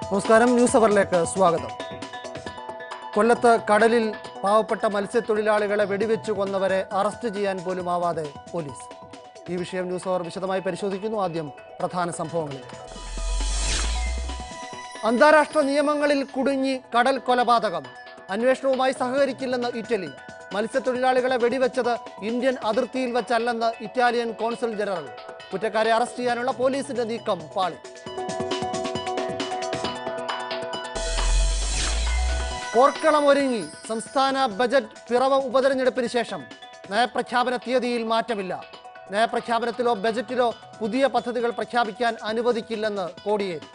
നമസ്കാരം ന്യൂസ് അവറിലേക്ക് സ്വാഗതം കൊല്ലത്ത് കടലിൽ പാവപ്പെട്ട മത്സ്യത്തൊഴിലാളികളെ വെടിവെച്ചു കൊന്നവരെ അറസ്റ്റ് ചെയ്യാൻ പോലും ആവാതെ പോലീസ് ഈ വിഷയം ന്യൂസ് അവർ വിശദമായി പരിശോധിക്കുന്നു ആദ്യം പ്രധാന സംഭവങ്ങളിൽ അന്താരാഷ്ട്ര നിയമങ്ങളിൽ കുടുങ്ങി കടൽ കൊലപാതകം അന്വേഷണവുമായി സഹകരിക്കില്ലെന്ന് ഇറ്റലി മത്സ്യത്തൊഴിലാളികളെ വെടിവെച്ചത് ഇന്ത്യൻ അതിർത്തിയിൽ വെച്ചല്ലെന്ന് ഇറ്റാലിയൻ കോൺസുൽ ജനറൽ കുറ്റക്കാരെ അറസ്റ്റ് ചെയ്യാനുള്ള പോലീസിന്റെ നീക്കം പാളി പോർക്കളം ഒരുങ്ങി സംസ്ഥാന ബജറ്റ് പിറവ ഉപതെരഞ്ഞെടുപ്പിന് ശേഷം നയപ്രഖ്യാപന തീയതിയിൽ മാറ്റമില്ല നയപ്രഖ്യാപനത്തിലോ ബജറ്റിലോ പുതിയ പദ്ധതികൾ പ്രഖ്യാപിക്കാൻ അനുവദിക്കില്ലെന്ന് കോടിയേരി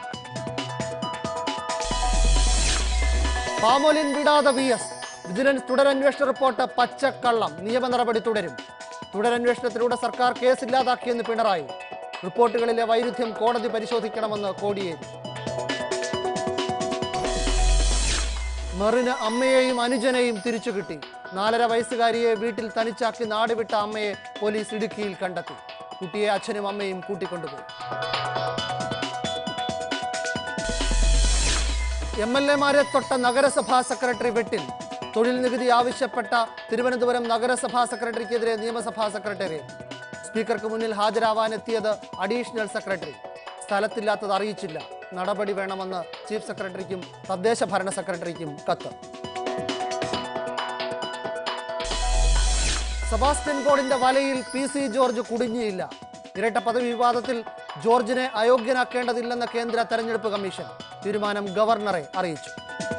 പാമോലിൻ വിടാതെ വി എസ് വിജിലൻസ് തുടരന്വേഷണ റിപ്പോർട്ട് പച്ചക്കള്ളം നിയമ നടപടി തുടരും തുടരന്വേഷണത്തിലൂടെ സർക്കാർ കേസില്ലാതാക്കിയെന്ന് പിണറായി റിപ്പോർട്ടുകളിലെ വൈരുദ്ധ്യം കോടതി പരിശോധിക്കണമെന്ന് കോടിയേരി മെറിന് അമ്മയെയും അനുജനെയും തിരിച്ചു കിട്ടി നാലര വയസ്സുകാരിയെ വീട്ടിൽ തനിച്ചാക്കി നാടുവിട്ട അമ്മയെ പോലീസ് ഇടുക്കിയിൽ കണ്ടെത്തി കുട്ടിയെ അച്ഛനും അമ്മയും കൂട്ടിക്കൊണ്ടുപോയി എം എൽ എമാരെ തൊട്ട നഗരസഭാ സെക്രട്ടറി വെട്ടിൽ തൊഴിൽ നികുതി ആവശ്യപ്പെട്ട തിരുവനന്തപുരം നഗരസഭാ സെക്രട്ടറിക്കെതിരെ നിയമസഭാ സെക്രട്ടേറിയറ്റ് സ്പീക്കർക്ക് മുന്നിൽ ഹാജരാവാനെത്തിയത് അഡീഷണൽ സെക്രട്ടറി സ്ഥലത്തില്ലാത്തത് അറിയിച്ചില്ല നടപടി വേണമെന്ന് ചീഫ് സെക്രട്ടറിക്കും തദ്ദേശ ഭരണ സെക്രട്ടറിക്കും കത്ത് സെബാസ്റ്റ്യൻ ബോർഡിന്റെ വലയിൽ പി സി ജോർജ് കുടുങ്ങിയില്ല ഇരട്ട പദവി വിവാദത്തിൽ ജോർജിനെ അയോഗ്യനാക്കേണ്ടതില്ലെന്ന കേന്ദ്ര തെരഞ്ഞെടുപ്പ് കമ്മീഷൻ തീരുമാനം ഗവർണറെ അറിയിച്ചു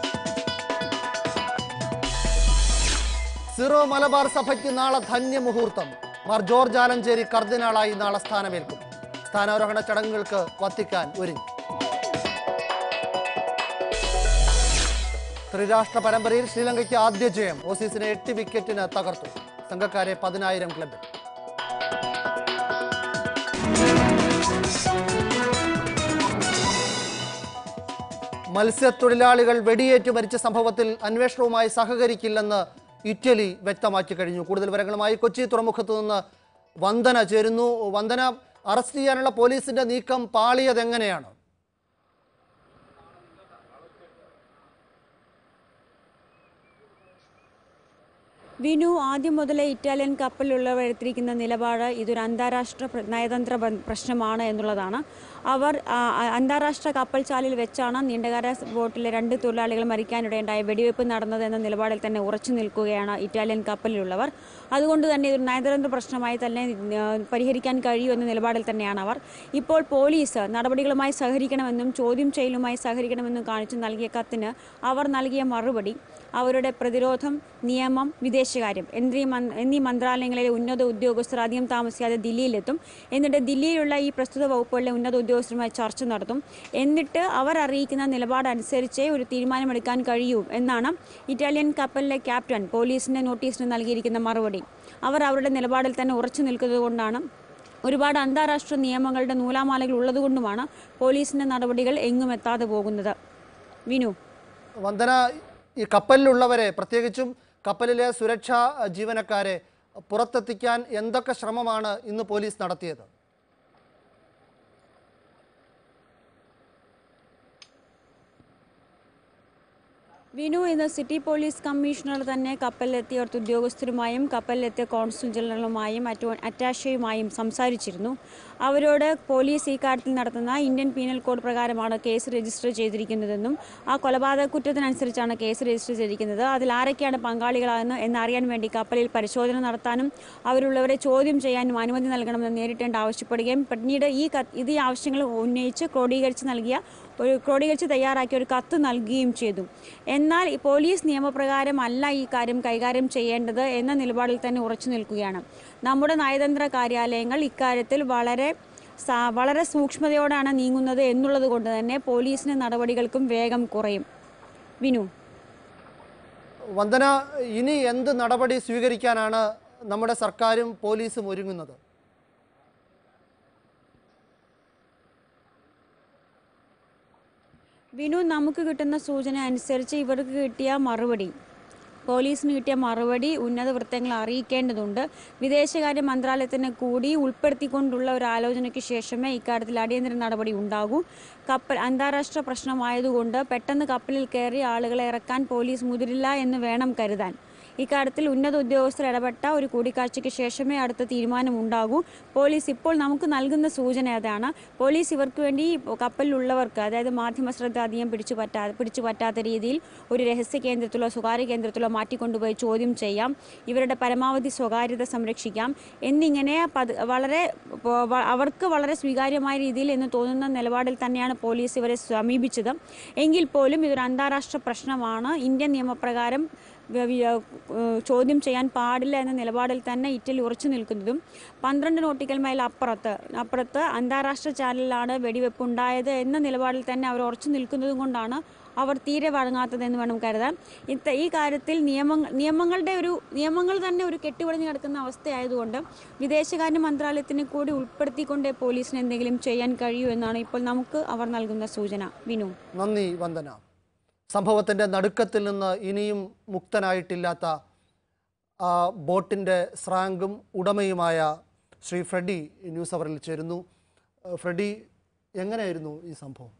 സിറോ മലബാർ സഭയ്ക്ക് നാളെ ധന്യമുഹൂർത്തം മാർ ജോർജ് ആലഞ്ചേരി കർദിനാളായി നാളെ സ്ഥാനമേൽക്കും സ്ഥാനാരോഹണ ചടങ്ങുകൾക്ക് വത്തിക്കാൻ ഒരുങ്ങി ത്രിരാഷ്ട്ര പരമ്പരയിൽ ശ്രീലങ്കയ്ക്ക് ആദ്യ ജയം ഓസീസിനെ എട്ട് വിക്കറ്റിന് തകർത്തു സംഘക്കാരെ പതിനായിരം ക്ലബിൽ മത്സ്യത്തൊഴിലാളികൾ വെടിയേറ്റ് മരിച്ച സംഭവത്തിൽ അന്വേഷണവുമായി സഹകരിക്കില്ലെന്ന് ഇറ്റലി വ്യക്തമാക്കി കഴിഞ്ഞു കൂടുതൽ വിവരങ്ങളുമായി കൊച്ചി തുറമുഖത്ത് നിന്ന് വന്ദന ചേരുന്നു വന്ദന അറസ്റ്റ് ചെയ്യാനുള്ള പോലീസിന്റെ നീക്കം പാളിയതെങ്ങനെയാണ് വിനു ആദ്യം മുതലേ ഇറ്റാലിയൻ കപ്പലിലുള്ളവർ എടുത്തിരിക്കുന്ന നിലപാട് ഇതൊരു അന്താരാഷ്ട്ര പ്ര- നയതന്ത്ര ബ- പ്രശ്നമാണ് എന്നുള്ളതാണ് അവർ ആ, ആ, അന്താരാഷ്ട്ര കപ്പൽ ചാലിൽ വെച്ചാണ് നീണ്ടകര ബോട്ടിലെ രണ്ട് തൊഴിലാളികൾ മരിക്കാനിടയുണ്ടായ വെടിവെയ്പ്പ് നടന്നത് എന്ന നിലപാടിൽ തന്നെ ഉറച്ചു നിൽക്കുകയാണ് ഇറ്റാലിയൻ കപ്പലിലുള്ളവർ അതുകൊണ്ട് തന്നെ ഇതൊരു നയതന്ത്ര പ്രശ്നമായി തന്നെ ആ, പരിഹരിക്കാൻ കഴിയൂ എന്ന നിലപാടിൽ തന്നെയാണ് അവർ ഇപ്പോൾ പോലീസ് നടപടികളുമായി സഹകരിക്കണമെന്നും ചോദ്യം ചെയ്യലുമായി സഹകരിക്കണമെന്നും കാണിച്ചു നൽകിയ കത്തിന് അവർ നൽകിയ മറുപടി അവരുടെ പ്രതിരോധം നിയമം വിദേശകാര്യം എന്നീ മൻ- എന്നീ മന്ത്രാലയങ്ങളിലെ ഉന്നത ഉദ്യോഗസ്ഥർ അധികം താമസിയാതെ ദില്ലിയിലെത്തും എന്നിട്ട് ദില്ലിയിലുള്ള ഈ പ്രസ്തുത വകുപ്പുകളിലെ ഉന്നത ഉദ്യോഗസ്ഥരുമായി ചർച്ച നടത്തും എന്നിട്ട് അവർ അറിയിക്കുന്ന നിലപാടനുസരിച്ചേ ഒരു തീരുമാനമെടുക്കാൻ കഴിയൂ എന്നാണ് ഇറ്റാലിയൻ കപ്പലിലെ ക്യാപ്റ്റൻ പോലീസിന്റെ നോട്ടീസിന് നൽകിയിരിക്കുന്ന മറുപടി അവർ അവരുടെ നിലപാടിൽ തന്നെ ഉറച്ചു നിൽക്കുന്നത് കൊണ്ടാണ് ഒരുപാട് അന്താരാഷ്ട്ര നിയമങ്ങളുടെ നൂലാമാലകൾ ഉള്ളതുകൊണ്ടുമാണ് പോലീസിന്റെ നടപടികൾ എങ്ങും എത്താതെ പോകുന്നത് വിനു വന്ദന ഈ കപ്പലിലുള്ളവരെ പ്രത്യേകിച്ചും കപ്പലിലെ സുരക്ഷാ ജീവനക്കാരെ പുറത്തെത്തിക്കാൻ എന്തൊക്കെ ശ്രമമാണ് ഇന്ന് പോലീസ് നടത്തിയത് വിനു ഇന്ന് സിറ്റി പോലീസ് കമ്മീഷണർ തന്നെ കപ്പലിലെത്തിയ അടുത്ത ഉദ്യോഗസ്ഥരുമായും കപ്പലിലെത്തിയ കോൺസുൽ ജനറലുമായും മറ്റു അറ്റാഷയുമായും സംസാരിച്ചിരുന്നു അവരോട് പോലീസ് ഈ കാര്യത്തിൽ നടത്തുന്ന ഇന്ത്യൻ പീനൽ കോഡ് പ്രകാരമാണ് കേസ് രജിസ്റ്റർ ചെയ്തിരിക്കുന്നതെന്നും ആ കൊലപാതക കുറ്റത്തിനനുസരിച്ചാണ് കേസ് രജിസ്റ്റർ ചെയ്തിരിക്കുന്നത് അതിൽ ആരൊക്കെയാണ് പങ്കാളികളാണെന്ന് എന്നറിയാൻ വേണ്ടി കപ്പലിൽ പരിശോധന നടത്താനും അവരുള്ളവരെ ചോദ്യം ചെയ്യാനും അനുമതി നൽകണമെന്ന് നേരിട്ടേണ്ട ആവശ്യപ്പെടുകയും പിന്നീട് ഈ കത്ത് ഇത് ഈ ആവശ്യങ്ങൾ ഉന്നയിച്ച് ക്രോഡീകരിച്ച് നൽകിയ ഒരു ക്രോഡീകരിച്ച് തയ്യാറാക്കിയ ഒരു കത്ത് നൽകുകയും ചെയ്തു എന്നാൽ ഈ പോലീസ് നിയമപ്രകാരം അല്ല ഈ കാര്യം കൈകാര്യം ചെയ്യേണ്ടത് എന്ന നിലപാടിൽ തന്നെ ഉറച്ചു നിൽക്കുകയാണ് നമ്മുടെ നയതന്ത്ര കാര്യാലയങ്ങൾ ഇക്കാര്യത്തിൽ വളരെ സാ- വളരെ സൂക്ഷ്മതയോടാണ് നീങ്ങുന്നത് എന്നുള്ളത് കൊണ്ട് തന്നെ പോലീസിന് നടപടികൾക്കും വേഗം കുറയും വിനു വന്ദന ഇനി എന്ത് നടപടി സ്വീകരിക്കാനാണ് നമ്മുടെ സർക്കാരും പോലീസും ഒരുങ്ങുന്നത് വിനു നമുക്ക് കിട്ടുന്ന സൂചന അനുസരിച്ച് ഇവർക്ക് കിട്ടിയ മറുപടി പോലീസിന് കിട്ടിയ മറുപടി ഉന്നത വൃത്തങ്ങൾ അറിയിക്കേണ്ടതുണ്ട് വിദേശകാര്യ മന്ത്രാലയത്തിന് കൂടി ഉൾപ്പെടുത്തിക്കൊണ്ടുള്ള ഒരു ആലോചനയ്ക്ക് ശേഷമേ ഇക്കാര്യത്തിൽ അടിയന്തര നടപടി ഉണ്ടാകൂ കപ്പൽ അന്താരാഷ്ട്ര പ്രശ്നമായതുകൊണ്ട് പെട്ടെന്ന് കപ്പലിൽ കയറി ആളുകളെ ഇറക്കാൻ പോലീസ് മുതിരില്ല എന്ന് വേണം കരുതാൻ ഇക്കാര്യത്തിൽ ഉന്നത ഉദ്യോഗസ്ഥർ ഇടപെട്ട ഒരു കൂടിക്കാഴ്ചയ്ക്ക് ശേഷമേ അടുത്ത തീരുമാനം ഉണ്ടാകൂ പോലീസ് ഇപ്പോൾ നമുക്ക് നൽകുന്ന സൂചന അതാണ് പോലീസ് ഇവർക്ക് വേണ്ടി കപ്പലിലുള്ളവർക്ക് അതായത് മാധ്യമ ശ്രദ്ധ അധികം പിടിച്ചു പറ്റാ പിടിച്ചു പറ്റാത്ത രീതിയിൽ ഒരു രഹസ്യ കേന്ദ്രത്തിലോ സ്വകാര്യ കേന്ദ്രത്തിലോ മാറ്റിക്കൊണ്ടുപോയി ചോദ്യം ചെയ്യാം ഇവരുടെ പരമാവധി സ്വകാര്യത സംരക്ഷിക്കാം എന്നിങ്ങനെ പത് വളരെ പോ- വ- അവർക്ക് വളരെ സ്വീകാര്യമായ രീതിയിൽ എന്ന് തോന്നുന്ന നിലപാടിൽ തന്നെയാണ് പോലീസ് ഇവരെ സമീപിച്ചത് എങ്കിൽ പോലും ഇതൊരു അന്താരാഷ്ട്ര പ്രശ്നമാണ് ഇന്ത്യൻ നിയമപ്രകാരം വ- വി- ഏഹ് ചോദ്യം ചെയ്യാൻ പാടില്ല എന്ന നിലപാടിൽ തന്നെ ഇറ്റലി ഉറച്ചു നിൽക്കുന്നതും പന്ത്രണ്ട് നോട്ടിക്കൽ മൈൽ അപ്പുറത്ത് അപ്പുറത്ത് അന്താരാഷ്ട്ര ചാനലിലാണ് വെടിവെപ്പ് ഉണ്ടായത് എന്ന നിലപാടിൽ തന്നെ അവർ ഉറച്ചു നിൽക്കുന്നതും കൊണ്ടാണ് അവർ തീരെ വഴങ്ങാത്തതെന്ന് വേണം കരുതാൻ ഇത്ത ഈ കാര്യത്തിൽ നിയമങ്ങൾ നിയമങ്ങളുടെ ഒരു നിയമങ്ങൾ തന്നെ ഒരു കെട്ടിവളഞ്ഞു കിടക്കുന്ന അവസ്ഥയായതുകൊണ്ട് വിദേശകാര്യ മന്ത്രാലയത്തിനെ കൂടി ഉൾപ്പെടുത്തിക്കൊണ്ടേ പോലീസിന് എന്തെങ്കിലും ചെയ്യാൻ കഴിയൂ എന്നാണ് ഇപ്പോൾ നമുക്ക് അവർ നൽകുന്ന സൂചന വിനു നന്ദി വന്ദന സംഭവത്തിൻ്റെ നടുക്കത്തിൽ നിന്ന് ഇനിയും മുക്തനായിട്ടില്ലാത്ത ആ ബോട്ടിൻ്റെ സ്രാങ്കും ഉടമയുമായ ശ്രീ ഫ്രെഡി ന്യൂസ് അവറിൽ ചേരുന്നു ഏഹ് ഫ്രെഡി എങ്ങനെയായിരുന്നു ഈ സംഭവം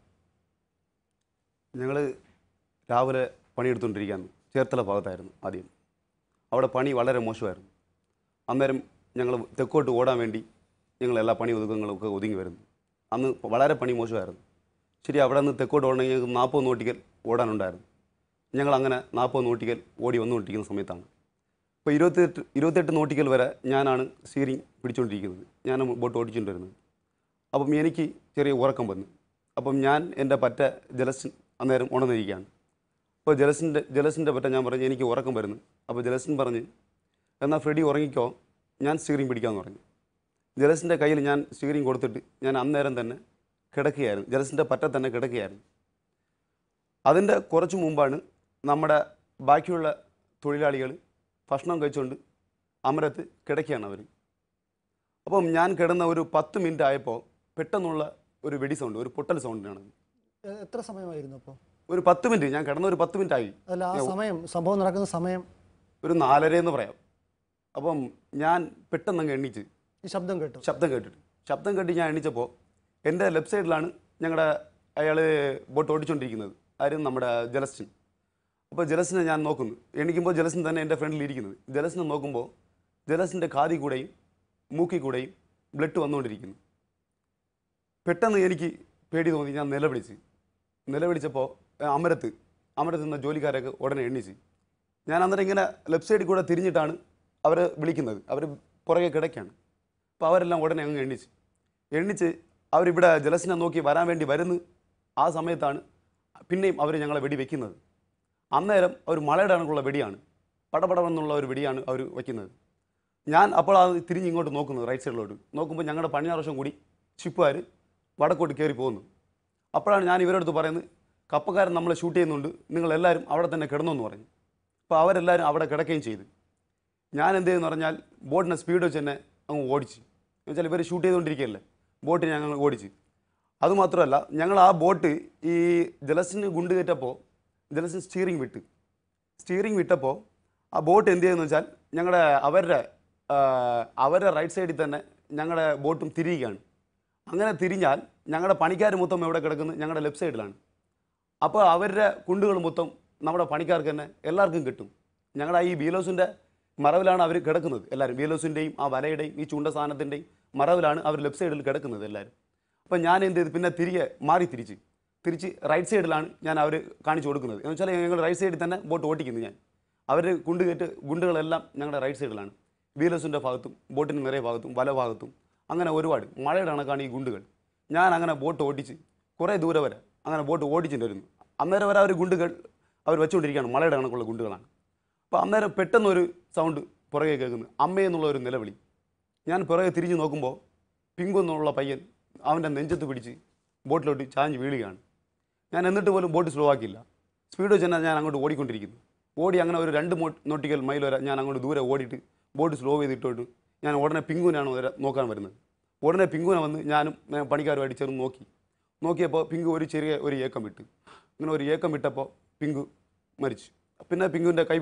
ഞങ്ങൾ രാവിലെ പണിയെടുത്തുകൊണ്ടിരിക്കുകയാണ് ചേർത്തല ഭാഗത്തായിരുന്നു ആദ്യം അവിടെ പണി വളരെ മോശമായിരുന്നു അന്നേരം ഞങ്ങൾ തെക്കോട്ട് ഓടാൻ വേണ്ടി ഞങ്ങൾ എല്ലാ പണി ഒതുക്കങ്ങളൊക്കെ ഒതുങ്ങി വരുന്നു അന്ന് വളരെ പണി മോശമായിരുന്നു ശരി അവിടെ നിന്ന് തെക്കോട്ട് ഓടണമെങ്കിൽ ഞങ്ങൾക്ക് നാൽപ്പത് നോട്ടിക്കൽ ഓടാനുണ്ടായിരുന്നു ഞങ്ങൾ അങ്ങനെ നാൽപ്പത് നോട്ടിക്കൽ ഓടി വന്നുകൊണ്ടിരിക്കുന്ന സമയത്താണ് ഇപ്പോൾ ഇരുപത്തെട്ട് ഇരുപത്തെട്ട് നോട്ടിക്കൽ വരെ ഞാനാണ് സ്റ്റിയറിംഗ് പിടിച്ചുകൊണ്ടിരിക്കുന്നത് ഞാൻ ബോട്ട് ഓടിച്ചുകൊണ്ട് വരുന്നത് അപ്പം എനിക്ക് ചെറിയ ഉറക്കം വന്നു അപ്പം ഞാൻ എൻ്റെ പറ്റ ജലസിൻ അന്നേരം ഉണർന്നിരിക്കുകയാണ് അപ്പോൾ ജലസിൻ്റെ ജലസിൻ്റെ പറ്റ ഞാൻ പറഞ്ഞു എനിക്ക് ഉറക്കം വരുന്നു അപ്പോൾ ജലസിൻ പറഞ്ഞ് എന്നാൽ ഫ്രെഡി ഉറങ്ങിക്കോ ഞാൻ സ്റ്റിയറിംഗ് പിടിക്കാമെന്ന് പറഞ്ഞു ജലസിൻ്റെ കയ്യിൽ ഞാൻ സ്റ്റിയറിംഗ് കൊടുത്തിട്ട് ഞാൻ അന്നേരം തന്നെ കിടക്കുകയായിരുന്നു ജലസിൻ്റെ പറ്റ തന്നെ കിടക്കുകയായിരുന്നു അതിൻ്റെ കുറച്ച് മുമ്പാണ് നമ്മുടെ ബാക്കിയുള്ള തൊഴിലാളികൾ ഭക്ഷണം കഴിച്ചുകൊണ്ട് അമരത്ത് കിടക്കുകയാണ് അവർ അപ്പം ഞാൻ കിടന്ന ഒരു പത്ത് മിനിറ്റ് ആയപ്പോൾ പെട്ടെന്നുള്ള ഒരു വെടി സൗണ്ട് ഒരു പൊട്ടൽ സൗണ്ടിനാണ് എ- എത്ര സമയമായിരുന്നു അപ്പോൾ ഒരു പത്ത് മിനിറ്റ് ഞാൻ കിടന്ന ഒരു പത്ത് മിനിറ്റ് ആയി അല്ല ആ സമയം സംഭവം നടക്കുന്ന സമയം ഒരു നാലര എന്ന് പറയാം അപ്പം ഞാൻ പെട്ടെന്ന് അങ്ങ് എണ്ണീച്ച് ഈ ശബ്ദം കേട്ടു ശബ്ദം കേട്ടിട്ട് ശബ്ദം കേട്ട് ഞാൻ എണീച്ചപ്പോൾ എൻ്റെ ലെഫ്റ്റ് സൈഡിലാണ് ഞങ്ങളുടെ അയാൾ ബോട്ട് ഓടിച്ചുകൊണ്ടിരിക്കുന്നത് ആരും നമ്മുടെ ജലസ്റ്റിൻ അപ്പോൾ ജലസിനെ ഞാൻ നോക്കുന്നു എണീക്കുമ്പോൾ ജലസിൻ തന്നെ എൻ്റെ ഫ്രണ്ടിൽ ഇരിക്കുന്നത് ജലസിനെ നോക്കുമ്പോൾ ജലസിൻ്റെ കാതി കൂടെയും മൂക്കി കൂടെയും ബ്ലഡ് വന്നുകൊണ്ടിരിക്കുന്നു പെട്ടെന്ന് എനിക്ക് പേടി തോന്നി ഞാൻ നിലവിളിച്ച് നിലവിളിച്ചപ്പോൾ ഏ, അമരത്ത് അമരത്ത് നിന്ന ജോലിക്കാരൊക്കെ ഉടനെ എണ്ണിച്ച് ഞാൻ അന്നേരം ഇങ്ങനെ ലെഫ്റ്റ് സൈഡിൽ കൂടെ തിരിഞ്ഞിട്ടാണ് അവരെ വിളിക്കുന്നത് അവർ പുറകെ കിടക്കുകയാണ് അപ്പോൾ അവരെല്ലാം ഉടനെ അങ്ങ് എണ്ണിച്ച് എണ്ണിച്ച് അവരിവിടെ ജലസിനെ നോക്കി വരാൻ വേണ്ടി വരുന്നു ആ സമയത്താണ് പിന്നെയും അവർ ഞങ്ങളെ വെടി വെക്കുന്നത് അന്നേരം അവർ മലയുടെ കണക്കുള്ള വെടിയാണ് പടപടമെന്നുള്ള ഒരു വെടിയാണ് അവർ വയ്ക്കുന്നത് ഞാൻ അപ്പോൾ അത് തിരിഞ്ഞ് ഇങ്ങോട്ട് നോക്കുന്നത് റൈറ്റ് സൈഡിലോട്ട് നോക്കുമ്പോൾ ഞങ്ങളുടെ പണിയാറ് വർഷം കൂടി ഷിപ്പുകാർ വടക്കോട്ട് കയറി പോകുന്നു അപ്പോഴാണ് ഞാൻ ഇവരുടെ അടുത്ത് പറയുന്നത് കപ്പക്കാരൻ നമ്മളെ ഷൂട്ട് ചെയ്യുന്നുണ്ട് നിങ്ങളെല്ലാവരും അവിടെ തന്നെ കിടന്നു എന്ന് പറഞ്ഞു അപ്പോൾ അവരെല്ലാവരും അവിടെ കിടക്കുകയും ചെയ്തു ഞാൻ എന്ത് ചെയ്തെന്ന് പറഞ്ഞാൽ ബോട്ടിനെ സ്പീഡ് വെച്ച് തന്നെ അങ്ങ് ഓടിച്ച് എന്ന് വെച്ചാൽ ഇവർ ഷൂട്ട് ചെയ്തുകൊണ്ടിരിക്കുകയല്ലേ ബോട്ടിനെ ഞങ്ങൾ ഓടിച്ച് അതുമാത്രമല്ല ഞങ്ങൾ ആ ബോട്ട് ഈ ജലസിന് ഗുണ്ട് കയറ്റപ്പോൾ ജലസിന് സ്റ്റിയറിംഗ് വിട്ട് സ്റ്റിയറിംഗ് വിട്ടപ്പോൾ ആ ബോട്ട് എന്ത് ചെയ്യുന്നു വെച്ചാൽ ഞങ്ങളുടെ അവരുടെ ആ, അവരുടെ റൈറ്റ് സൈഡിൽ തന്നെ ഞങ്ങളുടെ ബോട്ടും തിരിയുകയാണ് അങ്ങനെ തിരിഞ്ഞാൽ ഞങ്ങളുടെ പണിക്കാർ മൊത്തം എവിടെ കിടക്കുന്നത് ഞങ്ങളുടെ ലെഫ്റ്റ് സൈഡിലാണ് അപ്പോൾ അവരുടെ കുണ്ടുകൾ മൊത്തം നമ്മുടെ പണിക്കാർക്ക് തന്നെ എല്ലാവർക്കും കിട്ടും ഞങ്ങളുടെ ഈ ബീലോസിൻ്റെ മറവിലാണ് അവർ കിടക്കുന്നത് എല്ലാവരും ബീലോസിൻ്റെയും ആ വലയുടെയും ഈ ചൂണ്ട സാധനത്തിൻ്റെയും മറവിലാണ് അവർ ലെഫ്റ്റ് സൈഡിൽ കിടക്കുന്നത് എല്ലാവരും അപ്പോൾ ഞാൻ എന്ത് ചെയ്തു പിന്നെ തിരികെ മാറി തിരിച്ച് തിരിച്ച് റൈറ്റ് സൈഡിലാണ് ഞാൻ അവർ കാണിച്ചു കൊടുക്കുന്നത് എന്ന് വെച്ചാൽ ഞങ്ങൾ റൈറ്റ് സൈഡിൽ തന്നെ ബോട്ട് ഓട്ടിക്കുന്നു ഞാൻ അവർ കുണ്ട് കയറ്റ് ഗുണ്ടുകളെല്ലാം ഞങ്ങളുടെ റൈറ്റ് സൈഡിലാണ് ബീലസിൻ്റെ ഭാഗത്തും ബോട്ടിൻ്റെ നിറയെ ഭാഗത്തും വല ഭാഗത്തും അങ്ങനെ ഒരുപാട് മഴയുടെ കണക്കാണ് ഈ ഗുണ്ടുകൾ ഞാൻ അങ്ങനെ ബോട്ട് ഓടിച്ച് കുറേ ദൂരെ വരെ അങ്ങനെ ബോട്ട് ഓടിച്ചിട്ടുണ്ടായിരുന്നു അന്നേരം വരെ അവർ ഗുണ്ടുകൾ അവർ വെച്ചുകൊണ്ടിരിക്കുകയാണ് മലയുടെ കണക്കുള്ള ഗുണ്ടുകളാണ് അപ്പോൾ അന്നേരം പെട്ടെന്നൊരു സൗണ്ട് പുറകെ കേൾക്കുന്നു അമ്മയെന്നുള്ള ഒരു നിലവിളി ഞാൻ പുറകെ തിരിഞ്ഞ് നോക്കുമ്പോൾ പിങ്കു എന്നുള്ള പയ്യൻ അവൻ്റെ നെഞ്ചത്ത് പിടിച്ച് ബോട്ടിലോട്ട് ചാഞ്ഞ് വീഴുകയാണ് ഞാൻ എന്നിട്ട് പോലും ബോട്ട് സ്ലോ ആക്കിയില്ല സ്പീഡ് വെച്ച് തന്നെ ഞാൻ അങ്ങോട്ട് ഓടിക്കൊണ്ടിരിക്കുന്നു ഓടി അങ്ങനെ ഒരു രണ്ട് മോ നോട്ടിക്കൽ മൈൽ വരെ ഞാൻ അങ്ങോട്ട് ദൂരെ ഓടിയിട്ട് ബോട്ട് സ്ലോ ചെയ്തിട്ടോട്ട് ഞാൻ ഉടനെ പിങ്കുവിനാണ് വരെ നോക്കാൻ വരുന്നത് ഉടനെ പിങ്കുവിനെ വന്ന് ഞാനും ഞാൻ പണിക്കാരുമായിട്ട് ചേർന്ന് നോക്കി നോക്കിയപ്പോൾ പിങ്കു ഒരു ചെറിയ ഒരു ഏക്കം വിട്ട് ഇങ്ങനെ ഒരു ഏക്കം വിട്ടപ്പോൾ പിങ്കു മരിച്ചു പിന്നെ പിങ്കുവിൻ്റെ കൈ പിടിച്ച്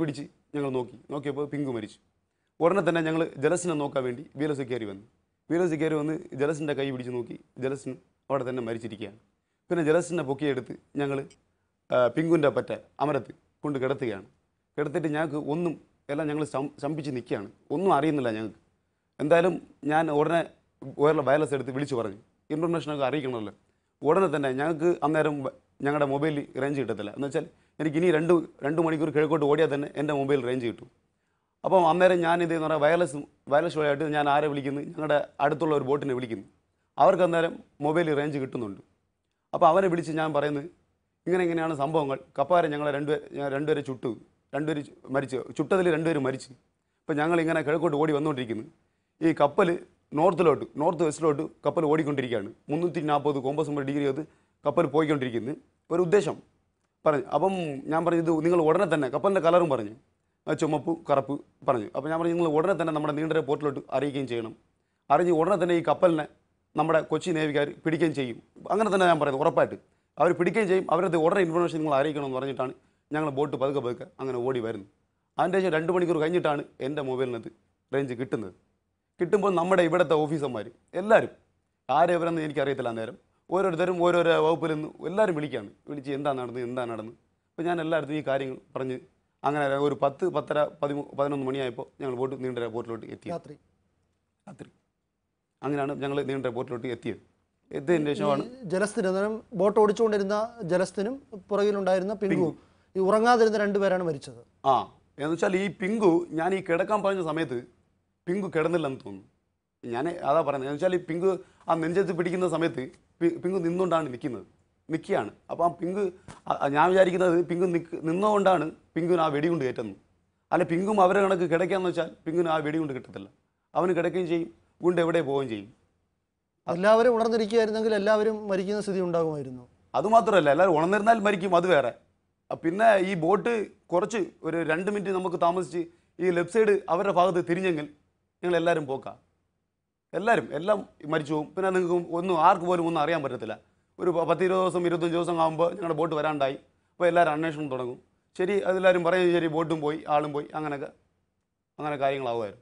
ഞങ്ങൾ നോക്കി നോക്കിയപ്പോൾ പിങ്കു മരിച്ചു ഉടനെ തന്നെ ഞങ്ങൾ ജലസിനെ നോക്കാൻ വേണ്ടി വി എൽ എസ് കയറി വന്നു വി എൽ എസ് കയറി വന്ന് ജലസിൻ്റെ കൈ പിടിച്ച് നോക്കി ജലസിന് അവിടെ തന്നെ മരിച്ചിരിക്കുകയാണ് പിന്നെ ജലസിനെ പൊക്കിയെടുത്ത് ഞങ്ങൾ പിങ്കുൻ്റെ പറ്റ അമരത്ത് കൊണ്ട് കിടത്തുകയാണ് കിടത്തിയിട്ട് ഞങ്ങൾക്ക് ഒന്നും എല്ലാം ഞങ്ങൾ ശമ്പിച്ച് നിൽക്കുകയാണ് ഒന്നും അറിയുന്നില്ല ഞങ്ങൾക്ക് എന്തായാലും ഞാൻ ഉടനെ വേറെ വയർലെസ് എടുത്ത് വിളിച്ചു പറഞ്ഞു ഇൻഫർമേഷനൊക്കെ അറിയിക്കണമല്ലോ ഉടനെ തന്നെ ഞങ്ങൾക്ക് അന്നേരം വ- ഞങ്ങളുടെ മൊബൈലിൽ റേഞ്ച് കിട്ടത്തില്ല എന്ന് വെച്ചാൽ എനിക്ക് ഇനി രണ്ട് രണ്ട് മണിക്കൂർ കിഴക്കോട്ട് ഓടിയാൽ തന്നെ എൻ്റെ മൊബൈൽ റേഞ്ച് കിട്ടും അപ്പം അന്നേരം ഞാൻ ഇത് എന്ന് പറഞ്ഞാൽ വയർലെസ് വയർലെസ് വഴിയായിട്ട് ഞാൻ ആരെ വിളിക്കുന്നു ഞങ്ങളുടെ അടുത്തുള്ള ഒരു ബോട്ടിനെ വിളിക്കുന്നു അവർക്ക് അന്നേരം മൊബൈൽ റേഞ്ച് കിട്ടുന്നുണ്ട് അപ്പോൾ അവരെ വിളിച്ച് ഞാൻ പറയുന്നത് ഇങ്ങനെ ഇങ്ങനെയാണ് സംഭവങ്ങൾ കപ്പാരെ ഞങ്ങളെ രണ്ട് രണ്ടുപേരെ ചുട്ടു രണ്ടുപേര് ചു- മരിച്ചു ചുട്ടതിൽ രണ്ടുപേര് മരിച്ചു അപ്പോൾ ഞങ്ങൾ ഇങ്ങനെ കിഴക്കോട്ട് ഓടി വന്നുകൊണ്ടിരിക്കുന്നു ഈ കപ്പൽ നോർത്തിലോട്ട് നോർത്ത് വെസ്റ്റിലോട്ട് കപ്പൽ ഓടിക്കൊണ്ടിരിക്കുകയാണ് മുന്നൂറ്റി നാൽപ്പത് കോമ്പസ് ഡിഗ്രി അത് കപ്പൽ പോയിക്കൊണ്ടിരിക്കുന്നു ഒരു ഉദ്ദേശം പറഞ്ഞു അപ്പം ഞാൻ പറഞ്ഞു ഇത് നിങ്ങൾ ഉടനെ തന്നെ കപ്പലിൻ്റെ കളറും പറഞ്ഞു ആ ചുമപ്പ് കറുപ്പ് പറഞ്ഞു അപ്പോൾ ഞാൻ പറഞ്ഞു നിങ്ങൾ ഉടനെ തന്നെ നമ്മുടെ നീണ്ടര പോർട്ടിലോട്ട് അറിയിക്കുകയും ചെയ്യണം അറിഞ്ഞ് ഉടനെ തന്നെ ഈ കപ്പലിനെ നമ്മുടെ കൊച്ചി നേവിക്കാർ പിടിക്കുകയും ചെയ്യും അങ്ങനെ തന്നെ ഞാൻ പറയുന്നത് ഉറപ്പായിട്ട് അവർ പിടിക്കുകയും ചെയ്യും അവരത് ഉടനെ ഇൻഫർമേഷൻ നിങ്ങൾ അറിയിക്കണമെന്ന് പറഞ്ഞിട്ടാണ് ഞങ്ങൾ ബോട്ട് പതുക്കെ പതുക്കെ അങ്ങനെ ഓടി വരുന്നത് അതിൻ്റെ ശേഷം രണ്ട് മണിക്കൂർ കഴിഞ്ഞിട്ടാണ് എൻ്റെ മൊബൈലിനകത്ത് റേഞ്ച് കിട്ടുന്നത് കിട്ടുമ്പോൾ നമ്മുടെ ഇവിടുത്തെ ഓഫീസർമാർ എല്ലാവരും ആരെവരെന്ന് എനിക്കറിയത്തില്ല അന്നേരം ഓരോരുത്തരും ഓരോരോ വകുപ്പിൽ നിന്ന് എല്ലാവരും വിളിക്കുകയാണ് വിളിച്ച് എന്താ നടന്നത് എന്താ നടന്നത് അപ്പോൾ ഞാൻ എല്ലായിടത്തും ഈ കാര്യങ്ങൾ പറഞ്ഞ് അങ്ങനെ ഒരു പത്ത് പത്തര പതിമൂ പതിനൊന്ന് മണിയായപ്പോൾ ഞങ്ങൾ ബോട്ട് നീണ്ടര ബോട്ടിലോട്ട് എത്തി രാത്രി രാത്രി അങ്ങനെയാണ് ഞങ്ങൾ നീണ്ടര ബോട്ടിലോട്ട് എത്തിയത് എത്തിയതിന് ശേഷമാണ് ഈ ജലസ്ഥിന് അന്നേരം ബോട്ട് ഓടിച്ചുകൊണ്ടിരുന്ന ജലസ്ഥിനും പുറകിലുണ്ടായിരുന്ന പിങ്കുവും ഈ ഉറങ്ങാതിരുന്ന രണ്ടുപേരാണ് മരിച്ചത് ആ എന്ന് വെച്ചാൽ ഈ പിങ്കു ഞാൻ ഈ കിടക്കാൻ പറഞ്ഞ സമയത്ത് പിങ്കു കിടന്നില്ലെന്ന് തോന്നുന്നു ഞാൻ അതാ പറയുന്നത് എന്ന് വെച്ചാൽ ഈ പിങ്കു ആ നെഞ്ചത്ത് പിടിക്കുന്ന സമയത്ത് പി- പിങ്കു നിന്നുകൊണ്ടാണ് നിൽക്കുന്നത് നിൽക്കുകയാണ് അപ്പോൾ ആ പിങ്കു ആ- ആ ഞാൻ വിചാരിക്കുന്നത് പിങ്കു നിക്ക് നിന്നുകൊണ്ടാണ് പിങ്കുവിന് ആ വെടികൊണ്ട് കയറ്റുന്നത് അല്ല പിങ്കും അവരെ കണക്ക് കിടക്കാന്ന് വെച്ചാൽ പിങ്കുവിന് ആ വെടികൊണ്ട് കിട്ടത്തില്ല അവന് കിടക്കുകയും ചെയ്യും ഗുണ്ട് എവിടെ പോവുകയും ചെയ്യും എല്ലാവരും ഉണർന്നിരിക്കുകയായിരുന്നെങ്കിൽ എല്ലാവരും മരിക്കുന്ന സ്ഥിതി ഉണ്ടാകുമായിരുന്നു അതുമാത്രമല്ല എല്ലാവരും ഉണർന്നിരുന്നാൽ മരിക്കും അത് വേറെ അ, പിന്നെ ഈ ബോട്ട് കുറച്ച് ഒരു രണ്ട് മിനിറ്റ് നമുക്ക് താമസിച്ച് ഈ ലെഫ്റ്റ് സൈഡ് അവരുടെ ഭാഗത്ത് തിരിഞ്ഞെങ്കിൽ ഞങ്ങൾ എല്ലാവരും പോക്കാം എല്ലാവരും എല്ലാം മരിച്ചു പോകും പിന്നെ നിങ്ങൾക്ക് ഒന്നും ആർക്ക് പോലും ഒന്നും അറിയാൻ പറ്റത്തില്ല ഒരു പ- പത്ത് ഇരുപത് ദിവസം ഇരുപത്തഞ്ച് ദിവസം ആകുമ്പോൾ ഞങ്ങളുടെ ബോട്ട് വരാണ്ടായി അപ്പോൾ എല്ലാവരും അന്വേഷണം തുടങ്ങും ശരി അതെല്ലാവരും പറയും ശരി ബോട്ടും പോയി ആളും പോയി അങ്ങനെയൊക്കെ അങ്ങനെ കാര്യങ്ങളാവുമായിരുന്നു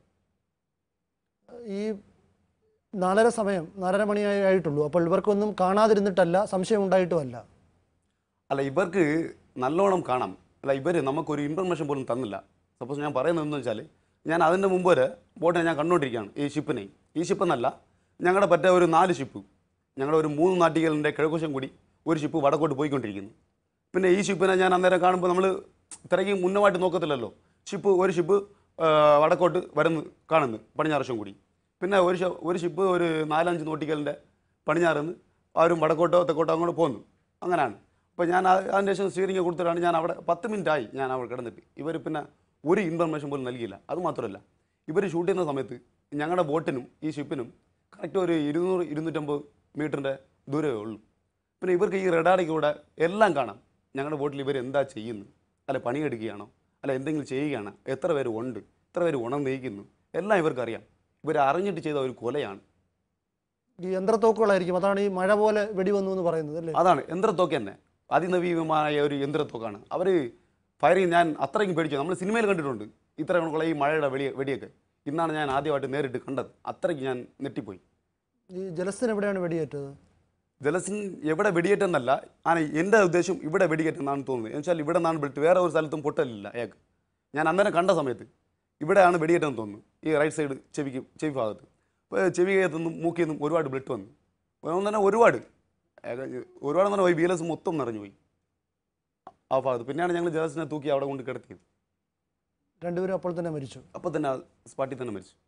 ഈ നാലര സമയം നാലര മണിയായി ആയിട്ടുള്ളൂ അപ്പോൾ ഇവർക്കൊന്നും കാണാതിരുന്നിട്ടല്ല സംശയം ഉണ്ടായിട്ടുമല്ല അല്ല ഇവർക്ക് നല്ലോണം കാണാം അല്ല ഇവർ നമുക്കൊരു ഇൻഫർമേഷൻ പോലും തന്നില്ല സപ്പോസ് ഞാൻ പറയുന്നത് എന്താണെന്ന് വെച്ചാൽ ഞാൻ അതിൻ്റെ മുമ്പ് വരെ ബോട്ടിനെ ഞാൻ കണ്ടുകൊണ്ടിരിക്കുകയാണ് ഈ ഷിപ്പിനെ ഈ ഷിപ്പ് എന്നല്ല ഞങ്ങളുടെ പറ്റ ഒരു നാല് ഷിപ്പ് ഞങ്ങളുടെ ഒരു മൂന്ന് നാട്ടികളുടെ കിഴക്കുശം കൂടി ഒരു ഷിപ്പ് വടക്കോട്ട് പോയിക്കൊണ്ടിരിക്കുന്നു പിന്നെ ഈ ഷിപ്പിനെ ഞാൻ അന്നേരം കാണുമ്പോൾ നമ്മൾ ഇത്രയ്ക്ക് മുന്നമായിട്ട് നോക്കത്തില്ലല്ലോ ഷിപ്പ് ഒരു ഷിപ്പ് ആ, വടക്കോട്ട് വരുന്നു കാണുന്നു പടിഞ്ഞാറശം കൂടി പിന്നെ ഒരു ഷ- ഒരു ഷിപ്പ് ഒരു നാലഞ്ച് നോട്ടിക്കലിൻ്റെ പടിഞ്ഞാറുന്ന് അവരും വടക്കോട്ടോ തെക്കോട്ടോ അങ്ങോട്ട് പോകുന്നു അങ്ങനെയാണ് അപ്പോൾ ഞാൻ ആ- അതിന് ശേഷം സ്റ്റിയറിംഗ് കൊടുത്തിട്ടാണ് ഞാൻ അവിടെ പത്ത് മിനിറ്റ് ആയി ഞാൻ അവിടെ കിടന്നിട്ട് ഇവർ പിന്നെ ഒരു ഇൻഫർമേഷൻ പോലും നൽകിയില്ല അതുമാത്രമല്ല ഇവർ ഷൂട്ട് ചെയ്യുന്ന സമയത്ത് ഞങ്ങളുടെ ബോട്ടിനും ഈ ഷിപ്പിനും കറക്റ്റ് ഒരു ഇരുന്നൂറ് ഇരുന്നൂറ്റമ്പത് മീറ്ററിൻ്റെ ദൂരമേ ഉള്ളൂ പിന്നെ ഇവർക്ക് ഈ റഡാറിൽ കൂടെ എല്ലാം കാണാം ഞങ്ങളുടെ ബോട്ടിൽ ഇവർ എന്താ ചെയ്യുന്നു അല്ല പണിയെടുക്കുകയാണോ അല്ല എന്തെങ്കിലും ചെയ്യുകയാണോ എത്ര പേര് ഉണ്ട് എത്ര പേര് ഉണർന്നിരിക്കുന്നു എല്ലാം ഇവർക്കറിയാം ഇവർ അറിഞ്ഞിട്ട് ചെയ്ത ഒരു കൊലയാണ് ഈ യന്ത്രത്തോക്കുകളായിരിക്കും അതാണ് ഈ മഴ പോലെ വെടിവന്നു എന്ന് പറയുന്നത് അല്ലേ അതാണ് യന്ത്രത്തോക്ക് തന്നെ അതിനവീനമായ ഒരു യന്ത്രത്തോക്കാണ് അവർ ഫയറിങ് ഞാൻ അത്രയ്ക്കും പേടിച്ചു നമ്മൾ സിനിമയിൽ കണ്ടിട്ടുണ്ട് ഇത്ര കണക്കുള്ള ഈ മഴയുടെ വെടി വെടിയൊക്കെ ഇന്നാണ് ഞാൻ ആദ്യമായിട്ട് നേരിട്ട് കണ്ടത് അത്രയ്ക്ക് ഞാൻ നെട്ടിപ്പോയി ഈ ജലസ്ഥിന് എവിടെയാണ് വെടിയേറ്റത് ജലസിൻ എവിടെ വെടിയേറ്റെന്നല്ല ആണ് എൻ്റെ ഉദ്ദേശം ഇവിടെ വെടിയേറ്റെന്നാണ് തോന്നുന്നത് എന്ന് വെച്ചാൽ ഇവിടെ നിന്നാണ് വിട്ട് വേറെ ഒരു സ്ഥലത്തും പൊട്ടലില്ല അയാൾക്ക് ഞാൻ അന്നേരം കണ്ട സമയത്ത് ഇവിടെയാണ് വെടിയേറ്റെന്ന് തോന്നുന്നു ഈ റൈറ്റ് സൈഡ് ചെവിക്ക് ചെവി ഭാഗത്ത് അപ്പോൾ ചെവികത്തുനിന്നും മൂക്കിൽ നിന്നും ഒരുപാട് ബ്ലഡ് വന്നു ഒന്നും തന്നെ ഒരുപാട് അയാൾക്ക് ഒരുപാട് തന്നെ പോയി വീലസ് മൊത്തം നിറഞ്ഞു പോയി ആ ഭാഗത്ത് പിന്നെയാണ് ഞങ്ങൾ ജലസിനെ തൂക്കി അവിടെ കൊണ്ട് കിടത്തിയത് രണ്ടുപേരും അപ്പോൾ തന്നെ മരിച്ചു അപ്പോൾ തന്നെ സ്പാട്ടിൽ തന്നെ മരിച്ചു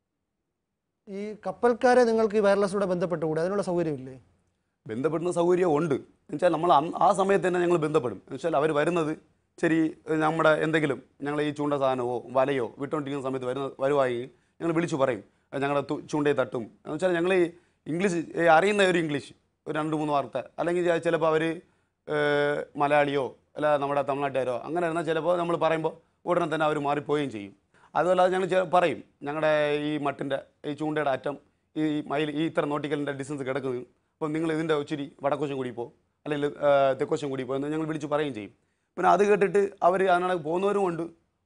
ഈ കപ്പൽക്കാരെ നിങ്ങൾക്ക് ഈ വയർലെസ്സിലൂടെ ബന്ധപ്പെട്ടുകൂടെ അതിനുള്ള സൗകര്യമില്ലേ ബന്ധപ്പെടുന്ന സൗകര്യം ഉണ്ട് എന്നുവെച്ചാൽ നമ്മൾ അന്ന് ആ സമയത്ത് തന്നെ ഞങ്ങൾ ബന്ധപ്പെടും എന്നുവെച്ചാൽ അവർ വരുന്നത് ശരി നമ്മുടെ എന്തെങ്കിലും ഞങ്ങൾ ഈ ചൂണ്ട സാധനമോ വലയോ വിട്ടുകൊണ്ടിരിക്കുന്ന സമയത്ത് വരുന്ന വരുവായി ഞങ്ങൾ വിളിച്ചു പറയും അത് ഞങ്ങളുടെ തു- ചൂണ്ടയെ തട്ടും എന്ന് വെച്ചാൽ ഞങ്ങൾ ഈ ഇംഗ്ലീഷ് ഈ അറിയുന്ന ഒരു ഇംഗ്ലീഷ് ഒരു രണ്ട് മൂന്ന് വാർത്ത അല്ലെങ്കിൽ ചെ- ചിലപ്പോൾ അവർ മലയാളിയോ അല്ല നമ്മുടെ തമിഴ്നാട്ടുകാരോ അങ്ങനെ ഇരുന്നാൽ ചിലപ്പോൾ നമ്മൾ പറയുമ്പോൾ ഉടനെ തന്നെ അവർ മാറിപ്പോവുകയും ചെയ്യും അതുപോലെ ഞങ്ങൾ ചെ- പറയും ഞങ്ങളുടെ ഈ മട്ടിൻ്റെ ഈ ചൂണ്ടയുടെ അറ്റം ഈ മയിൽ ഈ ഇത്ര നോട്ടിക്കലിൻ്റെ ഡിസ്റ്റൻസ് കിടക്കുന്നത് അപ്പം നിങ്ങൾ ഇതിൻ്റെ ഇച്ചിരി വടക്കോശം കൂടി പോ അല്ലെങ്കിൽ ആ, തെക്കോശം കൂടി പോ എന്ന് ഞങ്ങൾ വിളിച്ച് പറയുകയും ചെയ്യും പിന്നെ അത് കേട്ടിട്ട് അവർ അതിനാണ് പോകുന്നവരും ഉണ്ട്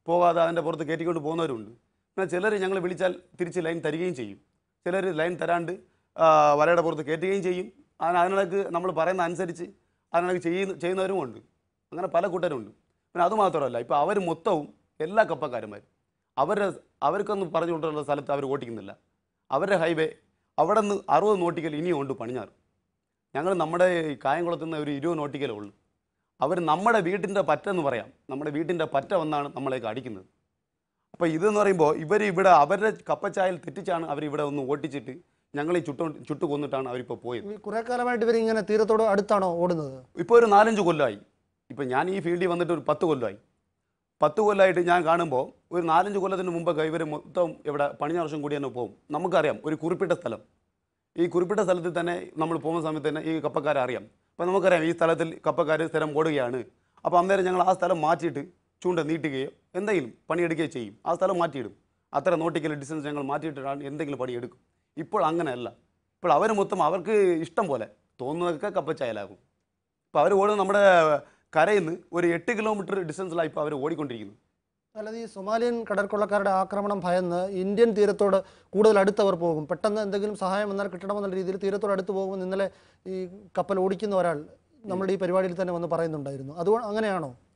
പോകാതെ അതിൻ്റെ പുറത്ത് കയറ്റിക്കൊണ്ട് പോകുന്നവരുണ്ട് പിന്നെ ചിലർ ഞങ്ങൾ വിളിച്ചാൽ തിരിച്ച് ലൈൻ തരികയും ചെയ്യും ചിലർ ലൈൻ തരാണ്ട് ആ, വലയുടെ പുറത്ത് കയറ്റുകയും ചെയ്യും അതിന് അതിനിടയ്ക്ക് നമ്മൾ പറയുന്ന അനുസരിച്ച് അതിനിടയ്ക്ക് ചെയ്യുന്ന ചെയ്യുന്നവരും ഉണ്ട് അങ്ങനെ പല കൂട്ടരുണ്ട് പിന്നെ അത് മാത്രമല്ല ഇപ്പോൾ അവർ മൊത്തവും എല്ലാ കപ്പക്കാരന്മാരും അവരുടെ അവർക്കൊന്നും പറഞ്ഞു കൊണ്ടുള്ള സ്ഥലത്ത് അവർ ഓട്ടിക്കുന്നില്ല അവരുടെ ഹൈവേ അവിടെ നിന്ന് അറുപത് നോട്ടിക്കൽ ഇനിയും ഉണ്ട് പണിഞ്ഞാറ് ഞങ്ങൾ നമ്മുടെ ഈ കായംകുളത്ത് നിന്ന് ഒരു ഇരുപത് നോട്ടിക്കലേ ഉള്ളൂ അവർ നമ്മുടെ വീട്ടിൻ്റെ പറ്റെന്ന് പറയാം നമ്മുടെ വീട്ടിൻ്റെ പറ്റ വന്നാണ് നമ്മളേക്ക് അടിക്കുന്നത് അപ്പോൾ ഇതെന്ന് പറയുമ്പോൾ ഇവർ ഇവിടെ അവരുടെ കപ്പച്ചായൽ തെറ്റിച്ചാണ് അവർ ഇവിടെ ഒന്ന് ഓട്ടിച്ചിട്ട് ഞങ്ങളെ ചുട്ടു ചുട്ടു കൊന്നിട്ടാണ് അവരിപ്പോൾ പോയത് ഈ കുറെ കാലമായിട്ട് ഇവർ ഇങ്ങനെ തീരത്തോട് അടുത്താണോ ഓടുന്നത് ഇപ്പോൾ ഒരു നാലഞ്ച് കൊല്ലമായി ഇപ്പം ഞാൻ ഈ ഫീൽഡിൽ വന്നിട്ട് ഒരു പത്ത് കൊല്ലമായി പത്ത് കൊല്ലമായിട്ട് ഞാൻ കാണുമ്പോൾ ഒരു നാലഞ്ച് കൊല്ലത്തിന് മുമ്പൊക്കെ ഇവർ മൊത്തം ഇവിടെ പണിഞ്ഞ വർഷം കൂടി തന്നെ പോകും നമുക്കറിയാം ഒരു കുറിപ്പിട്ട സ്ഥലം ഈ കുറിപ്പിട്ട സ്ഥലത്തിൽ തന്നെ നമ്മൾ പോകുന്ന സമയത്ത് തന്നെ ഈ കപ്പക്കാരെ അറിയാം അപ്പോൾ നമുക്കറിയാം ഈ സ്ഥലത്തിൽ കപ്പക്കാർ സ്ഥിരം ഓടുകയാണ് അപ്പോൾ അന്നേരം ഞങ്ങൾ ആ സ്ഥലം മാറ്റിയിട്ട് ചൂണ്ട നീട്ടുകയോ എന്തെങ്കിലും പണിയെടുക്കുകയോ ചെയ്യും ആ സ്ഥലം മാറ്റിയിടും അത്ര നോട്ടിക്കൽ ഡിസ്റ്റൻസ് ഞങ്ങൾ മാറ്റിയിട്ടാണ് എന്തെങ്കിലും പണിയെടുക്കും ഇപ്പോൾ അങ്ങനെയല്ല ഇപ്പോൾ അവർ മൊത്തം അവർക്ക് ഇഷ്ടം പോലെ തോന്നുന്നതൊക്കെ കപ്പച്ചായലാകും ഇപ്പോൾ അവർ ഓടുന്നത് നമ്മുടെ കരയിൽ നിന്ന് ഒരു എട്ട് കിലോമീറ്റർ ഡിസ്റ്റൻസിലാണ് ഇപ്പോൾ അവർ ഓടിക്കൊണ്ടിരിക്കുന്നത് അല്ലാതെ ഈ സൊമാലിയൻ കടൽക്കൊള്ളക്കാരുടെ ആക്രമണം ഭയന്ന് ഇന്ത്യൻ തീരത്തോട് കൂടുതൽ അടുത്തവർ പോകും പെട്ടെന്ന് എന്തെങ്കിലും സഹായം വന്നാൽ കിട്ടണമെന്നുള്ള രീതിയിൽ തീരത്തോട് അടുത്ത് പോകുമെന്ന് ഇന്നലെ ഈ കപ്പൽ ഓടിക്കുന്ന ഒരാൾ നമ്മുടെ ഈ പരിപാടിയിൽ തന്നെ വന്ന് പറയുന്നുണ്ടായിരുന്നു അതുകൊണ്ട് അങ്ങനെയാണോ